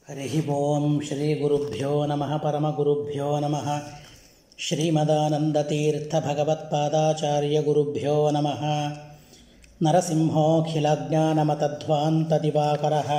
हरिः ॐ श्रीगुरुभ्यो नमः परमगुरुभ्यो नमः श्रीमदानन्दतीर्थभगवत्पादाचार्यगुरुभ्यो नमः नरसिंहोऽखिलज्ञानमतध्वान्तदिवाकरः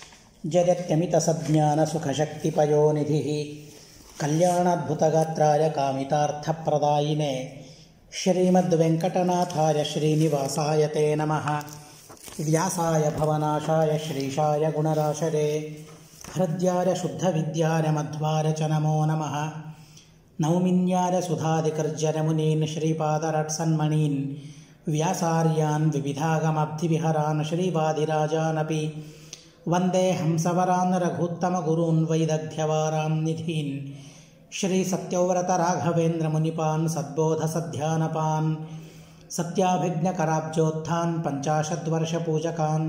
जगत्यमितसज्ञानसुखशक्तिपयोनिधिः कल्याणाद्भुतगात्राय कामितार्थप्रदायिने श्रीमद्वेङ्कटनाथाय श्रीनिवासाय ते नमः व्यासाय भवनाशाय श्रीशाय गुणराशरे हृद्याय शुद्धविद्याय मध्वाय च नमो नमः नौमिन्याय सुधादिकर्जनमुनीन् श्रीपादरट्सन्मणीन् व्यासार्यान् विविधागमब्धिविहरान् श्रीवादिराजानपि वन्दे हंसवरान् रघुत्तमगुरून् वैदग्ध्यवारान् निधीन् श्रीसत्यव्रतराघवेन्द्रमुनिपान् सद्बोधसध्यानपान् सत्याभिज्ञकराब्जोत्थान् पञ्चाशद्वर्षपूजकान्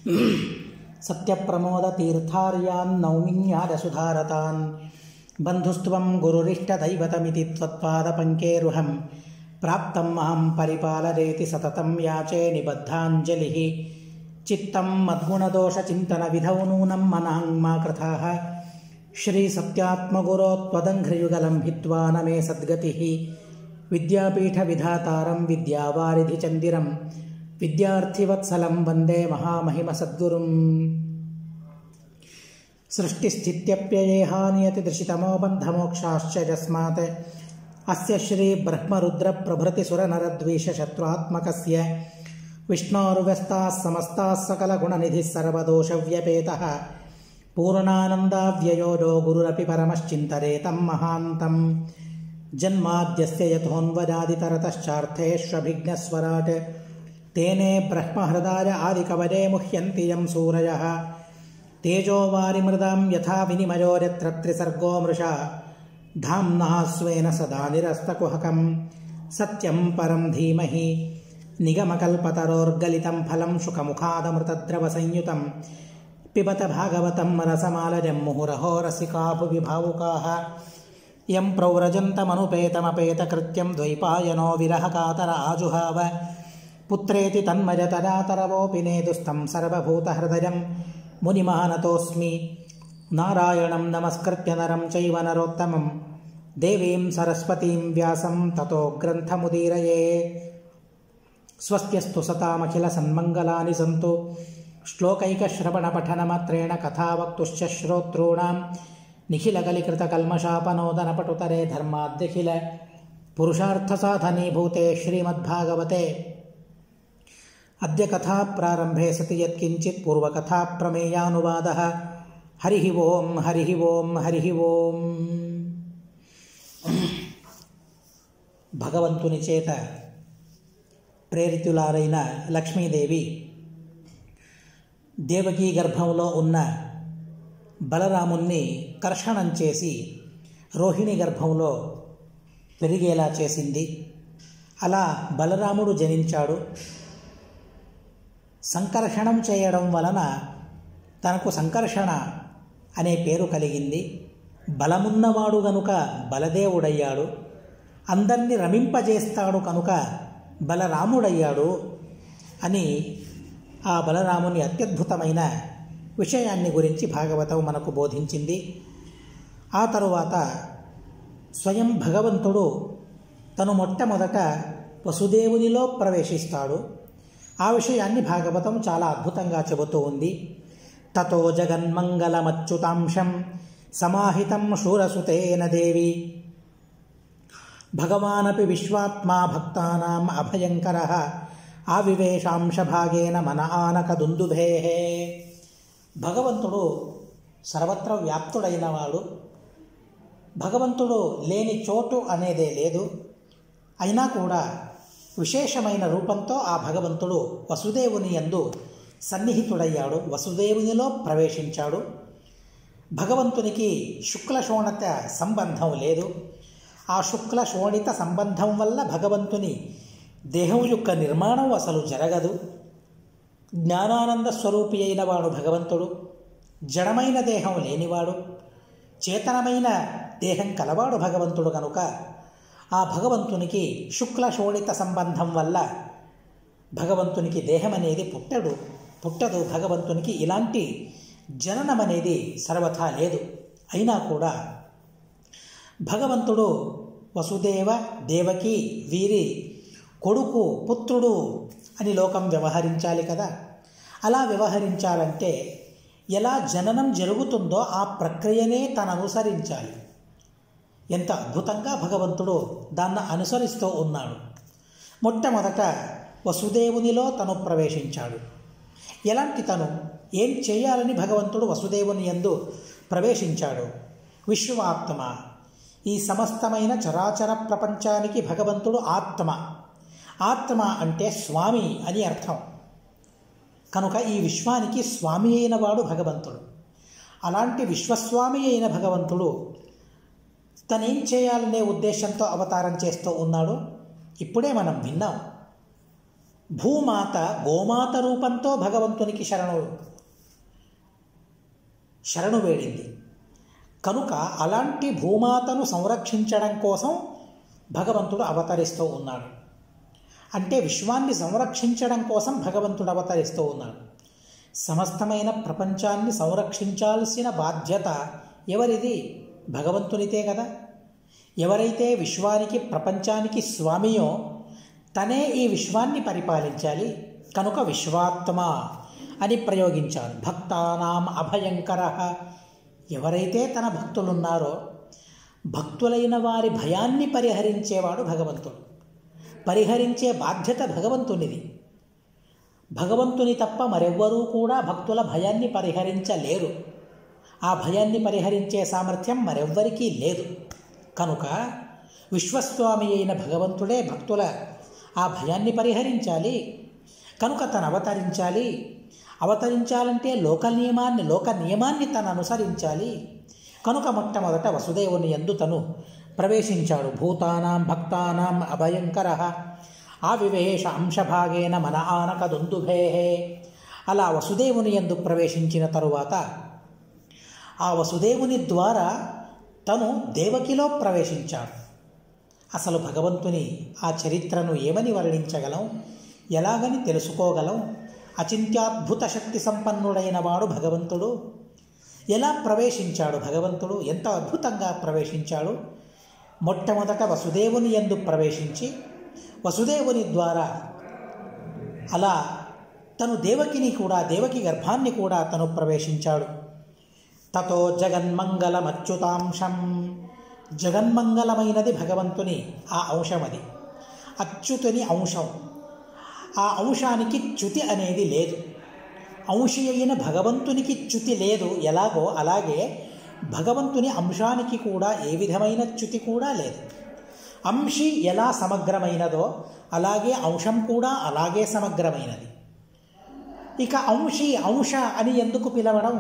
सत्यप्रमोदतीर्थार्यान् नौमिन्यादसुधारतान् बन्धुस्त्वं गुरुरिष्टदैवतमिति त्वत्पादपङ्केरुहं प्राप्तं मां परिपालरेति सततं याचे निबद्धाञ्जलिः चित्तं मद्गुणदोषचिन्तनविधौ नूनं मनाङ्मा कृथाः श्रीसत्यात्मगुरो त्वदङ्घ्रियुगलं भित्त्वा न मे सद्गतिः विद्यापीठविधातारं विद्यावारिधिचन्दिरं विद्यार्थिवत्सलं वन्दे महामहिमसद्गुरुम् सृष्टिस्थित्यप्ययेहानियतिदृशितमो बन्धमोक्षाश्च यस्मात् अस्य श्रीब्रह्मरुद्रप्रभृतिसुरनरद्वीषशत्रुआत्मकस्य विष्णोर्व्यस्ताः समस्ताः सकलगुणनिधिः सर्वदोषव्यपेतः पूर्णानन्दाव्ययो नो गुरुरपि परमश्चिन्तरेतं महान्तम् जन्माद्यस्य यथोन्वदादितरतश्चार्थेष्वभिघ्नस्वराट् तेने ब्रह्महृदाय आदिकवरे मुह्यन्ति यं सूरयः तेजोवारिमृदां यथा विनिमयो यत्र त्रिसर्गो मृषा धाम्ना स्वेन सदा निरस्तकुहकं सत्यं परं धीमहि निगमकल्पतरोर्गलितं फलं शुकमुखादमृतद्रवसंयुतं पिबत भागवतं रसमालजं मुहुरहो रसिका भुवि भावुकाः यं प्रव्रजन्तमनुपेतमपेतकृत्यं द्वैपायनो विरहकातर आजुहाव पुत्रेति तन्मजतरातरवोऽपि नेदुस्तं सर्वभूतहृदयं मुनिमानतोऽस्मि नारायणं नमस्कृत्य नरं चैव नरोत्तमं देवीं सरस्वतीं व्यासं ततो ग्रन्थमुदीरये स्वस्त्यस्तु सतामखिलसन्मङ्गलानि सन्तु श्लोकैकश्रवणपठनमात्रेण कथा वक्तुश्च श्रोतॄणां निखिलकलिकृतकल्मषापनोदनपटुतरे धर्माद्यखिल पुरुषार्थसाधनीभूते श्रीमद्भागवते अद्य कथाप्रारम्भे सति यत्किञ्चित् पूर्वकथाप्रमेयानुवादः हरिः ओं हरिः ओं हरिः ఓం భగవంతుని చేత ప్రేరితులారైన లక్ష్మీదేవి దేవకీ గర్భంలో ఉన్న బలరాముణ్ణి కర్షణం చేసి రోహిణి గర్భంలో పెరిగేలా చేసింది అలా బలరాముడు జనించాడు సంకర్షణం చేయడం వలన తనకు సంకర్షణ అనే పేరు కలిగింది బలమున్నవాడు గనుక బలదేవుడయ్యాడు అందరినీ రమింపజేస్తాడు కనుక బలరాముడయ్యాడు అని ఆ బలరాముని అత్యద్భుతమైన విషయాన్ని గురించి భాగవతం మనకు బోధించింది ఆ తరువాత స్వయం భగవంతుడు తను మొట్టమొదట వసుదేవునిలో ప్రవేశిస్తాడు ఆ విషయాన్ని భాగవతం చాలా అద్భుతంగా చెబుతూ ఉంది తతో జగన్మంగళమచ్యుతాంశం సమాహితం శూరసుతేన దేవి భగవానపి విశ్వాత్మా భక్తానాం అభయంకర ఆవివేశాంశభాగేన మన ఆనక దుందుభే భగవంతుడు సర్వత్ర వ్యాప్తుడైన వాడు భగవంతుడు లేని చోటు అనేదే లేదు అయినా కూడా విశేషమైన రూపంతో ఆ భగవంతుడు వసుదేవుని యందు సన్నిహితుడయ్యాడు వసుదేవునిలో ప్రవేశించాడు భగవంతునికి శుక్ల శోణిత సంబంధం లేదు ఆ శుక్ల శోణిత సంబంధం వల్ల భగవంతుని దేహం యొక్క నిర్మాణం అసలు జరగదు జ్ఞానానంద స్వరూపి అయిన వాడు భగవంతుడు జడమైన దేహం లేనివాడు చేతనమైన దేహం కలవాడు భగవంతుడు కనుక ఆ భగవంతునికి శుక్ల శోణిత సంబంధం వల్ల భగవంతునికి దేహం అనేది పుట్టడు పుట్టదు భగవంతునికి ఇలాంటి జననం అనేది సర్వథా లేదు అయినా కూడా భగవంతుడు వసుదేవ దేవకి వీరి కొడుకు పుత్రుడు అని లోకం వ్యవహరించాలి కదా అలా వ్యవహరించాలంటే ఎలా జననం జరుగుతుందో ఆ ప్రక్రియనే తను అనుసరించాలి ఎంత అద్భుతంగా భగవంతుడు దాన్ని అనుసరిస్తూ ఉన్నాడు మొట్టమొదట వసుదేవునిలో తను ప్రవేశించాడు ఎలాంటి తను ఏం చేయాలని భగవంతుడు వసుదేవుని యందు ప్రవేశించాడు విశ్వాత్మ ఈ సమస్తమైన చరాచర ప్రపంచానికి భగవంతుడు ఆత్మ ఆత్మ అంటే స్వామి అని అర్థం కనుక ఈ విశ్వానికి స్వామి అయిన వాడు భగవంతుడు అలాంటి విశ్వస్వామి అయిన భగవంతుడు తనేం చేయాలనే ఉద్దేశంతో అవతారం చేస్తూ ఉన్నాడు ఇప్పుడే మనం విన్నాం భూమాత గోమాత రూపంతో భగవంతునికి శరణు శరణు వేడింది కనుక అలాంటి భూమాతను సంరక్షించడం కోసం భగవంతుడు అవతరిస్తూ ఉన్నాడు అంటే విశ్వాన్ని సంరక్షించడం కోసం భగవంతుడు అవతరిస్తూ ఉన్నాడు సమస్తమైన ప్రపంచాన్ని సంరక్షించాల్సిన బాధ్యత ఎవరిది భగవంతునితే కదా ఎవరైతే విశ్వానికి ప్రపంచానికి స్వామియో తనే ఈ విశ్వాన్ని పరిపాలించాలి కనుక విశ్వాత్మ అని ప్రయోగించారు భక్తానాం అభయంకర ఎవరైతే తన భక్తులున్నారో భక్తులైన వారి భయాన్ని పరిహరించేవాడు భగవంతుడు పరిహరించే బాధ్యత భగవంతునిది భగవంతుని తప్ప మరెవ్వరూ కూడా భక్తుల భయాన్ని పరిహరించలేరు ఆ భయాన్ని పరిహరించే సామర్థ్యం మరెవ్వరికీ లేదు కనుక విశ్వస్వామి అయిన భగవంతుడే భక్తుల ఆ భయాన్ని పరిహరించాలి కనుక తను అవతరించాలి అవతరించాలంటే లోక నియమాన్ని లోక నియమాన్ని తను అనుసరించాలి కనుక మొట్టమొదట వసుదేవుని ఎందు తను ప్రవేశించాడు భూతానాం భక్తానాం అభయంకర ఆవివేశ అంశభాగేన మన ఆనక దుందుభే అలా వసుదేవుని ఎందు ప్రవేశించిన తరువాత ఆ వసుదేవుని ద్వారా తను దేవకిలో ప్రవేశించాడు అసలు భగవంతుని ఆ చరిత్రను ఏమని వర్ణించగలం ఎలాగని తెలుసుకోగలం అచింత్యాద్భుత శక్తి సంపన్నుడైన వాడు భగవంతుడు ఎలా ప్రవేశించాడు భగవంతుడు ఎంత అద్భుతంగా ప్రవేశించాడు మొట్టమొదట వసుదేవుని ఎందు ప్రవేశించి వసుదేవుని ద్వారా అలా తను దేవకిని కూడా దేవకి గర్భాన్ని కూడా తను ప్రవేశించాడు తతో జగన్మంగళమచ్యుతాంశం జగన్మంగళమైనది భగవంతుని ఆ అంశం అది అచ్యుతుని అంశం ఆ అంశానికి చ్యుతి అనేది లేదు అంశి అయిన భగవంతునికి చ్యుతి లేదు ఎలాగో అలాగే భగవంతుని అంశానికి కూడా ఏ విధమైన చ్యుతి కూడా లేదు అంశి ఎలా సమగ్రమైనదో అలాగే అంశం కూడా అలాగే సమగ్రమైనది ఇక అంశి అంశ అని ఎందుకు పిలవడం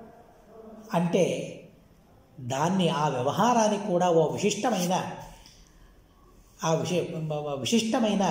అంటే దాన్ని ఆ వ్యవహారానికి కూడా ఓ విశిష్టమైన ఆ విశి విశిష్టమైన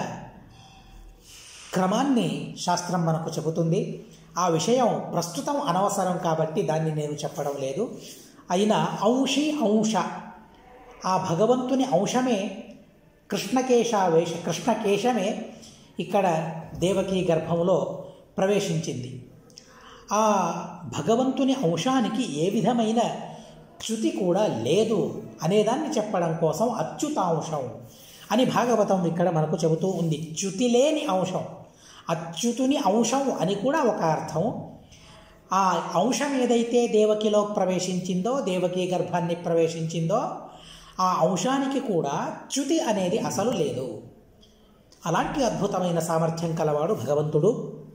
క్రమాన్ని శాస్త్రం మనకు చెబుతుంది ఆ విషయం ప్రస్తుతం అనవసరం కాబట్టి దాన్ని నేను చెప్పడం లేదు అయినా అంశి అంశ ఆ భగవంతుని అంశమే కృష్ణకేశావేశ కృష్ణకేశమే ఇక్కడ దేవకీ గర్భంలో ప్రవేశించింది ఆ భగవంతుని అంశానికి ఏ విధమైన చ్యుతి కూడా లేదు అనేదాన్ని చెప్పడం కోసం అచ్యుతాంశం అని భాగవతం ఇక్కడ మనకు చెబుతూ ఉంది చ్యుతి లేని అంశం అచ్యుతుని అంశం అని కూడా ఒక అర్థం ఆ అంశం ఏదైతే దేవకిలో ప్రవేశించిందో దేవకీ గర్భాన్ని ప్రవేశించిందో ఆ అంశానికి కూడా చ్యుతి అనేది అసలు లేదు అలాంటి అద్భుతమైన సామర్థ్యం కలవాడు భగవంతుడు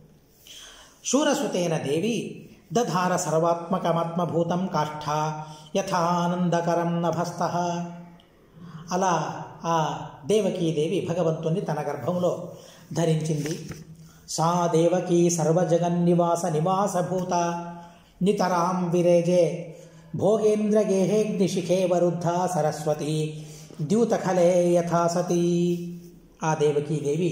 శూరసుతేన దేవి దధార సర్వాత్మకమాత్మభూతం కాష్ఠ యథానందకరం నభస్త అలా ఆ దేవకీదేవి భగవంతుని తన గర్భంలో ధరించింది సా దేవకీ సర్వజగన్నివాస నివాసభూత నితరాం విరేజే భోగేంద్రగేహేగ్నిశిఖే వరుద్ధ సరస్వతి ద్యూతఖలే యథా సతీ ఆ దేవకీదేవి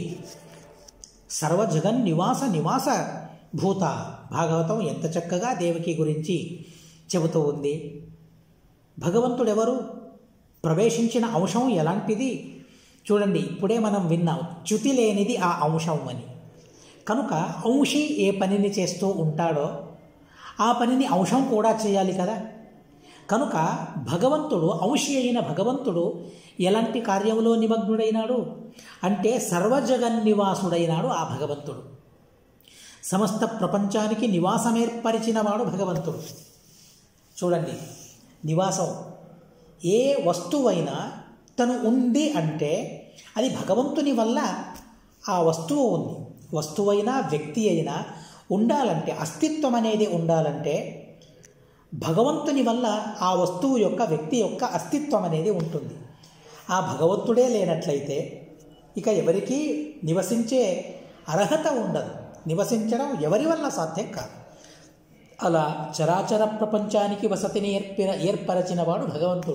సర్వజగన్ నివాస నివాస భూత భాగవతం ఎంత చక్కగా దేవకి గురించి చెబుతూ ఉంది భగవంతుడెవరు ప్రవేశించిన అంశం ఎలాంటిది చూడండి ఇప్పుడే మనం విన్నాం చ్యుతి లేనిది ఆ అంశం అని కనుక అంశి ఏ పనిని చేస్తూ ఉంటాడో ఆ పనిని అంశం కూడా చేయాలి కదా కనుక భగవంతుడు అంశి అయిన భగవంతుడు ఎలాంటి కార్యంలో నిమగ్నుడైనాడు అంటే సర్వజగన్నివాసుడైనాడు ఆ భగవంతుడు సమస్త ప్రపంచానికి నివాసమేర్పరిచినవాడు భగవంతుడు చూడండి నివాసం ఏ వస్తువైనా తను ఉంది అంటే అది భగవంతుని వల్ల ఆ వస్తువు ఉంది వస్తువైనా వ్యక్తి అయినా ఉండాలంటే అస్తిత్వం అనేది ఉండాలంటే భగవంతుని వల్ల ఆ వస్తువు యొక్క వ్యక్తి యొక్క అస్తిత్వం అనేది ఉంటుంది ఆ భగవంతుడే లేనట్లయితే ఇక ఎవరికీ నివసించే అర్హత ఉండదు నివసించడం ఎవరి వల్ల సాధ్యం కాదు అలా చరాచర ప్రపంచానికి వసతిని ఏర్పిన ఏర్పరచినవాడు భగవంతుడు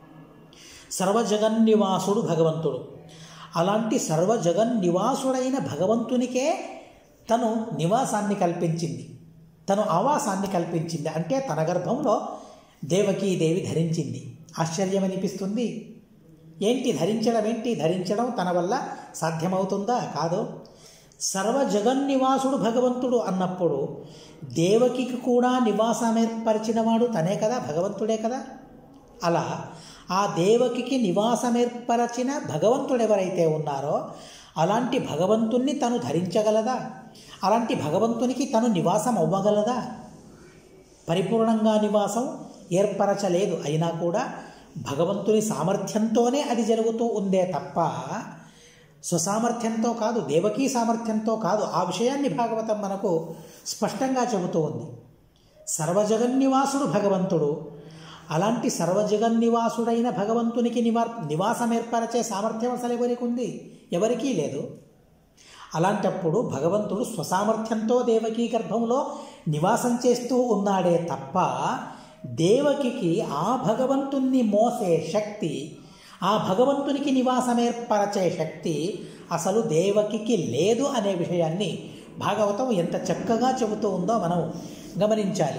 సర్వజగన్నివాసుడు భగవంతుడు అలాంటి సర్వజగన్నివాసుడైన భగవంతునికే తను నివాసాన్ని కల్పించింది తను ఆవాసాన్ని కల్పించింది అంటే తన గర్భంలో దేవకీదేవి ధరించింది ఆశ్చర్యం అనిపిస్తుంది ఏంటి ధరించడం ఏంటి ధరించడం తన వల్ల సాధ్యమవుతుందా కాదు సర్వజగన్నివాసుడు భగవంతుడు అన్నప్పుడు దేవకికి కూడా నివాసం ఏర్పరిచినవాడు తనే కదా భగవంతుడే కదా అలా ఆ దేవకికి నివాసమేర్పరచిన భగవంతుడు ఎవరైతే ఉన్నారో అలాంటి భగవంతుణ్ణి తను ధరించగలదా అలాంటి భగవంతునికి తను నివాసం అవ్వగలదా పరిపూర్ణంగా నివాసం ఏర్పరచలేదు అయినా కూడా భగవంతుని సామర్థ్యంతోనే అది జరుగుతూ ఉందే తప్ప స్వసామర్థ్యంతో కాదు దేవకీ సామర్థ్యంతో కాదు ఆ విషయాన్ని భాగవతం మనకు స్పష్టంగా చెబుతూ ఉంది సర్వజగన్నివాసుడు భగవంతుడు అలాంటి సర్వజగన్నివాసుడైన భగవంతునికి నివార్ నివాసం ఏర్పరచే సామర్థ్యం అసలు ఎవరికి ఉంది ఎవరికీ లేదు అలాంటప్పుడు భగవంతుడు స్వసామర్థ్యంతో దేవకీ గర్భంలో నివాసం చేస్తూ ఉన్నాడే తప్ప దేవకికి ఆ భగవంతుణ్ణి మోసే శక్తి ఆ భగవంతునికి నివాసం ఏర్పరచే శక్తి అసలు దేవకికి లేదు అనే విషయాన్ని భాగవతం ఎంత చక్కగా చెబుతూ ఉందో మనం గమనించాలి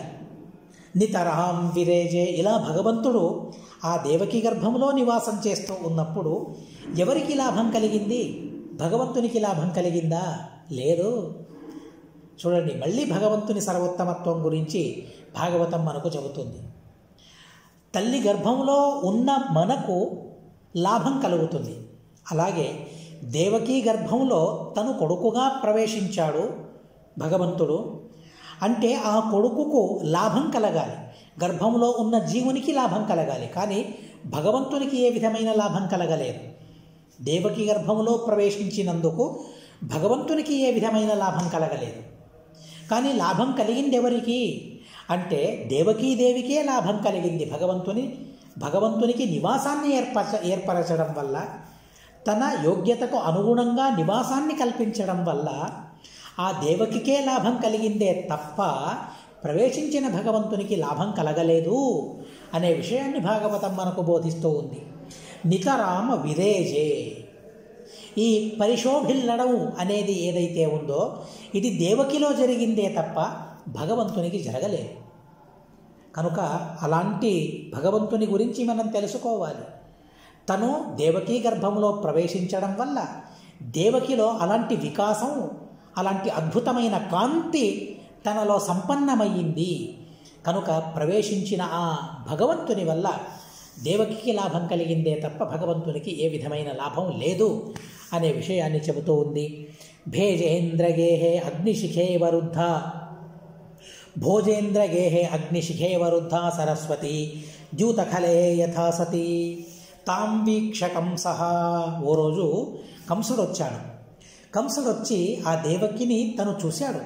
నితరహం విరేజే ఇలా భగవంతుడు ఆ దేవకి గర్భంలో నివాసం చేస్తూ ఉన్నప్పుడు ఎవరికి లాభం కలిగింది భగవంతునికి లాభం కలిగిందా లేదు చూడండి మళ్ళీ భగవంతుని సర్వోత్తమత్వం గురించి భాగవతం మనకు చెబుతుంది తల్లి గర్భంలో ఉన్న మనకు లాభం కలుగుతుంది అలాగే దేవకీ గర్భంలో తను కొడుకుగా ప్రవేశించాడు భగవంతుడు అంటే ఆ కొడుకుకు లాభం కలగాలి గర్భంలో ఉన్న జీవునికి లాభం కలగాలి కానీ భగవంతునికి ఏ విధమైన లాభం కలగలేదు దేవకి గర్భంలో ప్రవేశించినందుకు భగవంతునికి ఏ విధమైన లాభం కలగలేదు కానీ లాభం కలిగింది ఎవరికి అంటే దేవకీదేవికే లాభం కలిగింది భగవంతుని భగవంతునికి నివాసాన్ని ఏర్పరచ ఏర్పరచడం వల్ల తన యోగ్యతకు అనుగుణంగా నివాసాన్ని కల్పించడం వల్ల ఆ దేవకికే లాభం కలిగిందే తప్ప ప్రవేశించిన భగవంతునికి లాభం కలగలేదు అనే విషయాన్ని భాగవతం మనకు బోధిస్తూ ఉంది నితరామ విరేజే ఈ పరిశోభిల్లడం అనేది ఏదైతే ఉందో ఇది దేవకిలో జరిగిందే తప్ప భగవంతునికి జరగలేదు కనుక అలాంటి భగవంతుని గురించి మనం తెలుసుకోవాలి తను దేవకీ గర్భంలో ప్రవేశించడం వల్ల దేవకిలో అలాంటి వికాసం అలాంటి అద్భుతమైన కాంతి తనలో సంపన్నమయ్యింది కనుక ప్రవేశించిన ఆ భగవంతుని వల్ల దేవకికి లాభం కలిగిందే తప్ప భగవంతునికి ఏ విధమైన లాభం లేదు అనే విషయాన్ని చెబుతూ ఉంది భేజేంద్రగేహే అగ్నిశిఖే వరుద్ధ భోజేంద్రగేహే అగ్నిశిఖే వరుద్ధ సరస్వతి ద్యూతఖలే యథా సతి తాం వీక్ష కంసః ఓ రోజు కంసుడు వచ్చాడు కంసుడు వచ్చి ఆ దేవకిని తను చూశాడు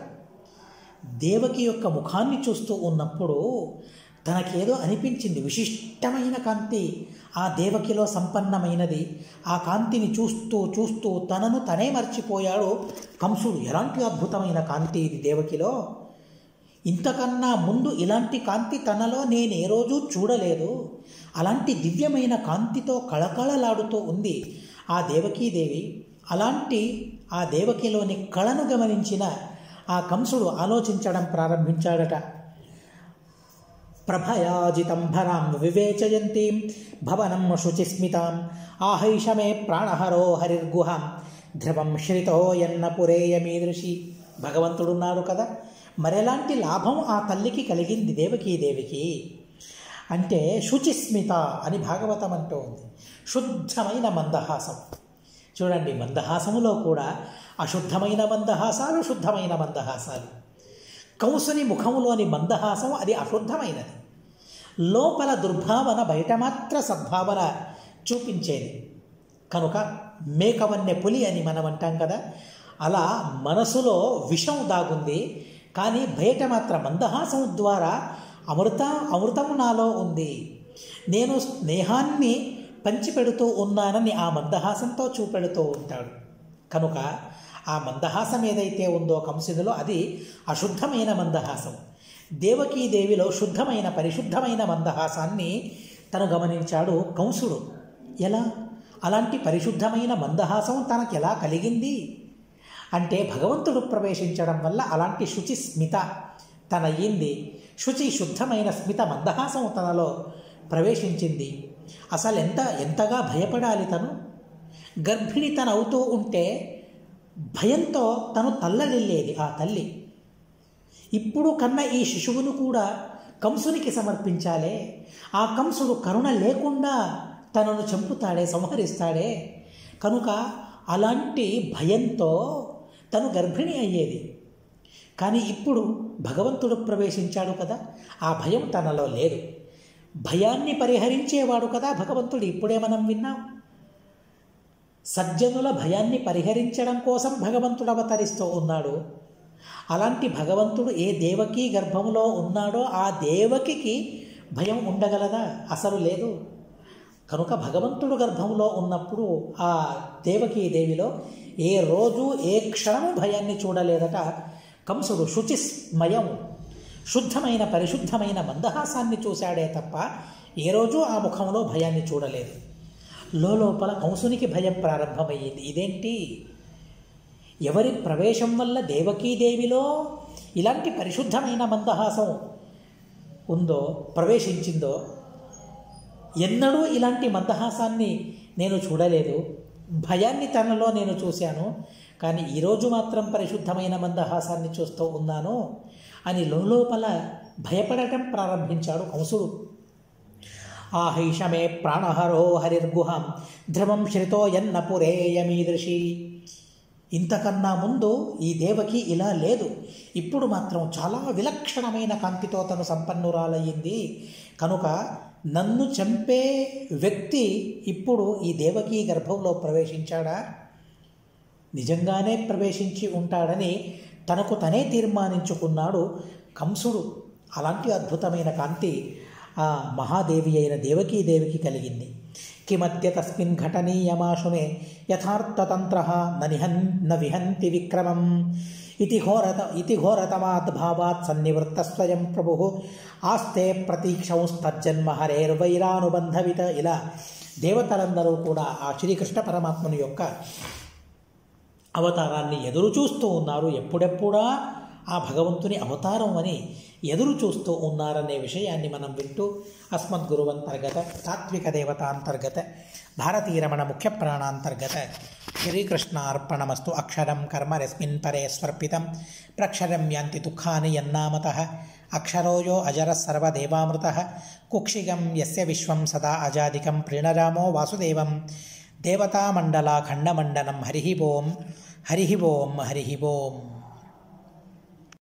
దేవకి యొక్క ముఖాన్ని చూస్తూ ఉన్నప్పుడు తనకేదో అనిపించింది విశిష్టమైన కాంతి ఆ దేవకిలో సంపన్నమైనది ఆ కాంతిని చూస్తూ చూస్తూ తనను తనే మర్చిపోయాడు కంసుడు ఎలాంటి అద్భుతమైన కాంతి ఇది దేవకిలో ఇంతకన్నా ముందు ఇలాంటి కాంతి తనలో నేను ఏ రోజు చూడలేదు అలాంటి దివ్యమైన కాంతితో కళకళలాడుతూ ఉంది ఆ దేవకీదేవి అలాంటి ఆ దేవకిలోని కళను గమనించిన ఆ కంసుడు ఆలోచించడం ప్రారంభించాడట ప్రభయాజితంభరాం వివేచయంతీం భవనం శుచిస్మితాం ఆహైషమే ప్రాణహరో హరిర్గుహాం ధ్రువం శ్రితో ఎన్న పురేయమీదృశి భగవంతుడున్నాడు కదా మరెలాంటి లాభం ఆ తల్లికి కలిగింది దేవకీదేవికి అంటే శుచిస్మిత అని భాగవతం అంటూ ఉంది శుద్ధమైన మందహాసం చూడండి మందహాసములో కూడా అశుద్ధమైన మందహాసాలు శుద్ధమైన మందహాసాలు కంసుని ముఖములోని మందహాసం అది అశుద్ధమైనది లోపల దుర్భావన బయట మాత్ర సద్భావన చూపించేది కనుక మేకవన్నె పులి అని మనం అంటాం కదా అలా మనసులో విషం దాగుంది కానీ బయట మాత్రం మందహాసం ద్వారా అమృత అమృతం నాలో ఉంది నేను స్నేహాన్ని పంచిపెడుతూ ఉన్నానని ఆ మందహాసంతో చూపెడుతూ ఉంటాడు కనుక ఆ మందహాసం ఏదైతే ఉందో కంసునిలో అది అశుద్ధమైన మందహాసం దేవకీదేవిలో శుద్ధమైన పరిశుద్ధమైన మందహాసాన్ని తను గమనించాడు కంసుడు ఎలా అలాంటి పరిశుద్ధమైన మందహాసం తనకు ఎలా కలిగింది అంటే భగవంతుడు ప్రవేశించడం వల్ల అలాంటి శుచి స్మిత తనయ్యింది శుచి శుద్ధమైన స్మిత మందహాసం తనలో ప్రవేశించింది అసలు ఎంత ఎంతగా భయపడాలి తను గర్భిణి తను అవుతూ ఉంటే భయంతో తను తల్లడిల్లేది ఆ తల్లి ఇప్పుడు కన్న ఈ శిశువును కూడా కంసునికి సమర్పించాలే ఆ కంసుడు కరుణ లేకుండా తనను చంపుతాడే సంహరిస్తాడే కనుక అలాంటి భయంతో తను గర్భిణి అయ్యేది కానీ ఇప్పుడు భగవంతుడు ప్రవేశించాడు కదా ఆ భయం తనలో లేదు భయాన్ని పరిహరించేవాడు కదా భగవంతుడు ఇప్పుడే మనం విన్నాం సజ్జనుల భయాన్ని పరిహరించడం కోసం భగవంతుడు అవతరిస్తూ ఉన్నాడు అలాంటి భగవంతుడు ఏ దేవకి గర్భంలో ఉన్నాడో ఆ దేవకికి భయం ఉండగలదా అసలు లేదు కనుక భగవంతుడు గర్భంలో ఉన్నప్పుడు ఆ దేవకీ దేవిలో ఏ రోజు ఏ క్షణము భయాన్ని చూడలేదట కంసుడు శుచిస్మయం శుద్ధమైన పరిశుద్ధమైన మందహాసాన్ని చూశాడే తప్ప ఏ రోజు ఆ ముఖంలో భయాన్ని చూడలేదు లోపల కంసునికి భయం ప్రారంభమయ్యింది ఇదేంటి ఎవరి ప్రవేశం వల్ల దేవకీదేవిలో ఇలాంటి పరిశుద్ధమైన మందహాసం ఉందో ప్రవేశించిందో ఎన్నడూ ఇలాంటి మందహాసాన్ని నేను చూడలేదు భయాన్ని తనలో నేను చూశాను కానీ ఈరోజు మాత్రం పరిశుద్ధమైన మందహాసాన్ని చూస్తూ ఉన్నాను అని లోపల భయపడటం ప్రారంభించాడు కంసుడు ఆహైషమే ప్రాణహరో హరిర్గుహం ధ్రువం శ్రితో ఎన్న పురేయమీదృషి ఇంతకన్నా ముందు ఈ దేవకి ఇలా లేదు ఇప్పుడు మాత్రం చాలా విలక్షణమైన కాంతితో తను సంపన్నురాలయ్యింది కనుక నన్ను చంపే వ్యక్తి ఇప్పుడు ఈ దేవకి గర్భంలో ప్రవేశించాడా నిజంగానే ప్రవేశించి ఉంటాడని తనకు తనే తీర్మానించుకున్నాడు కంసుడు అలాంటి అద్భుతమైన కాంతి ఆ మహాదేవి అయిన దేవకీదేవికి కలిగింది కిమద్య తస్మిన్ ఘటనీయమాశు మే యథార్థతంత్ర నిహన్ న విహంతి విక్రమం ఇది ఘోరత ఇది ఘోరతమాత్ భావాత్ సన్నివృత్త స్వయం ప్రభు ఆస్తే ప్రతీక్షంస్తజ్జన్మ హరేర్వైరానుబంధవిత ఇలా దేవతలందరూ కూడా ఆ శ్రీకృష్ణ పరమాత్మని యొక్క అవతారాన్ని ఎదురు చూస్తూ ఉన్నారు ఎప్పుడెప్పుడా ఆ భగవంతుని అవతారం అని ఎదురు చూస్తూ ఉన్నారనే విషయాన్ని మనం వింటూ అస్మద్గురువంతర్గత తాత్విక దేవతాంతర్గత భారతీరమణ ముఖ్య ప్రాణాంతర్గత శ్రీకృష్ణార్పణమస్తు అక్షరం కర్మ రస్మిన్ పరే స్వర్పితం ప్రక్షరం యాంతి దుఃఖాని యన్నామత అక్షరోయో అజర సర్వదేవామృత కుక్షిగం యస్య విశ్వం సదా అజాదికం ప్రీణరామో వాసుదేవం దేవతామండలాఖండమండనం హరి ఓం హరి ఓం హరి ఓం